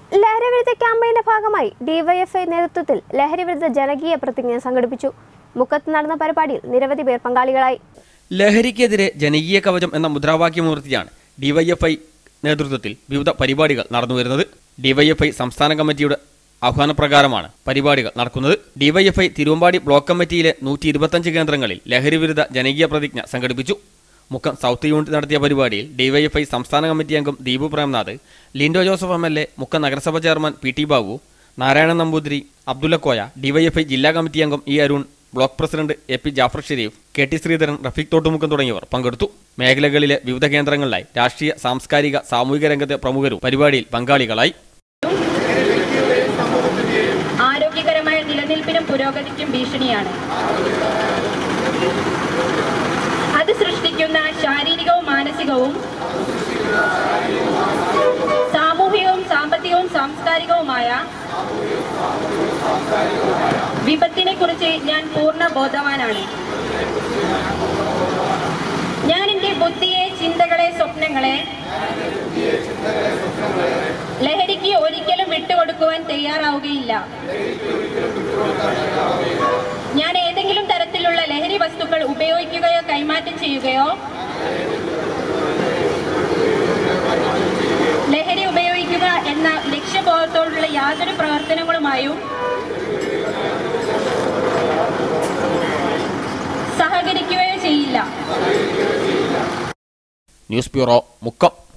ലഹരിവിരുദ്ധ ക്യാമ്പയിന്റെ ഭാഗമായി ഡിവൈഎഫ്ഐ നേതൃത്വത്തിൽ ലഹരിവിരുദ്ധ ജനകീയ പ്രതിജ്ഞ സംഘടിപ്പിച്ചു മുക്കത്ത് നടന്ന പരിപാടിയിൽ നിരവധി പേർ പങ്കാളികളായി ലഹരിക്കെതിരെ ജനകീയ കവചം എന്ന മുദ്രാവാക്യമുയർത്തിയാണ് ഡിവൈഎഫ്ഐ നേതൃത്വത്തിൽ വിവിധ പരിപാടികൾ നടന്നുവരുന്നത് ഡിവൈഎഫ്ഐ സംസ്ഥാന കമ്മിറ്റിയുടെ ആഹ്വാനപ്രകാരമാണ് പരിപാടികൾ നടക്കുന്നത് ഡിവൈഎഫ്ഐ തിരുവമ്പാടി ബ്ലോക്ക് കമ്മിറ്റിയിലെ നൂറ്റി ഇരുപത്തഞ്ച് കേന്ദ്രങ്ങളിൽ ലഹരിവിരുദ്ധ ജനകീയ പ്രതിജ്ഞ സംഘടിപ്പിച്ചു മുക്കം സൗത്ത് യൂണിറ്റ് നടത്തിയ പരിപാടിയിൽ ഡിവൈഎഫ്ഐ സംസ്ഥാന കമ്മിറ്റി അംഗം Deepu Premnath Lindo Joseph M L A Mukkam നഗരസഭ chairman P T Babu Narayanan Namboothiri Abdullakoya DYFI ജില്ലാ കമ്മിറ്റി അംഗം E Arun block president A P Jafar Sherif K T Sreedharan Rafeeq Thottumukkam തുടങ്ങിയവർ പങ്കെടുത്തു മേഖലകളിലെ വിവിധ കേന്ദ്രങ്ങളിലായി രാഷ്ട്രീയ സാംസ്കാരിക സാമൂഹിക രംഗത്തെ പ്രമുഖരും പരിപാടിയിൽ പങ്കാളികളായി ആരോഗ്യകരമായ നിലനിൽപ്പിനും പുരോഗതിക്കും ഭീഷണിയാണ് അത് സൃഷ്ടിക്കുന്ന ശാരീരികവും മാനസികവും സാമൂഹികവും സാമ്പത്തികവും സാംസ്കാരികവുമായ വിപത്തിനെ കുറിച്ച് ഞാൻ പൂർണ്ണ ബോധവാനാണ് ഞാൻ എൻ്റെ ബുദ്ധിയെ ചിന്തകളെ സ്വപ്നങ്ങളെ ലഹരിക്ക് ഒരിക്കലും വിട്ടുകൊടുക്കുവാൻ തയ്യാറാവുകയില്ല ഞാൻ ഏതെങ്കിലും തരത്തിലുള്ള ലഹരി വസ്തുക്കൾ ഉപയോഗിക്കുകയോ കൈമാറ്റം ചെയ്യുകയോ ലഹരി ഉപയോഗിക്കുക എന്ന ലക്ഷ്യബോധത്തോടുള്ള യാതൊരു പ്രവർത്തനങ്ങളുമായും സഹകരിക്കുകയോ ചെയ്യില്ല ന്യൂസ് ബ്യൂറോ മുക്കം